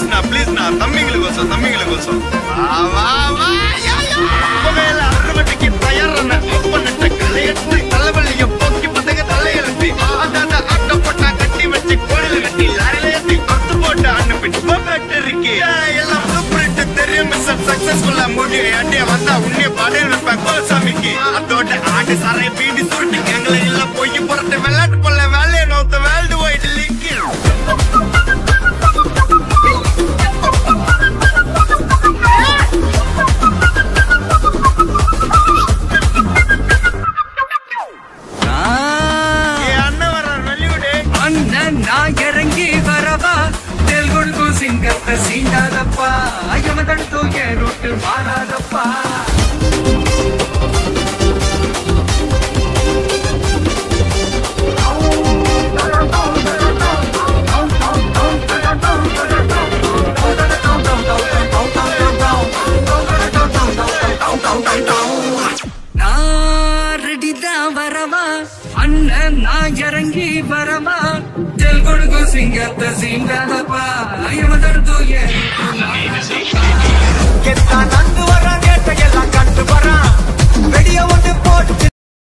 ப்ளீஸ்ண்ணா ப்ளீஸ்ண்ணா தம்பிங்களுக்கோசம் தம்பிங்களுக்கோசம் வா வா வா யா, யா. புகையில அறுவடைக்கு தயாரான அப்பனிட்ட கலையெடுத்து தலைவலிய போக்கி பதங்க தலையெழுத்தி அதாத ஆட்ட போட்டா கட்டி வச்சு கோடில கட்டி லாரில ஏத்தி கொத்து போட்டு அனுப்பிட்டு போட்டு இருக்கு எல்லாம் ப்ளூ தெரியும் மிஸ்டர் சக்சஸ்ஃபுல்லா முடியும் அண்டிய வந்தா உன்னைய பாடையில் வைப்பேன் கோசாமிக்கு அதோட ஆண்டு சாரை பீடி சுருட்டு எங்களை எல்லாம் பொய் புரட்டு விளையாட்டு போல வேலையை நோத்த வேர்ல்டு வைடு லீக்கு என் அண்ணன் வர்றார் வெளியூடு அண்ணன் நான் இறங்கி வரவா தெல்குடுக்கு சிங்கத்தை சீண்டாதப்பா ஐயமதன் தூய ரொட்டு மாறாதப்பா நான் ரெடி தான் வரவா அண்ணன் நான் இறங்கி வரவா தெல் கொடுக்கு சிங்கத்தை சீண்டாதப்பா ஐயமதன் தூய கெத்தா நந்து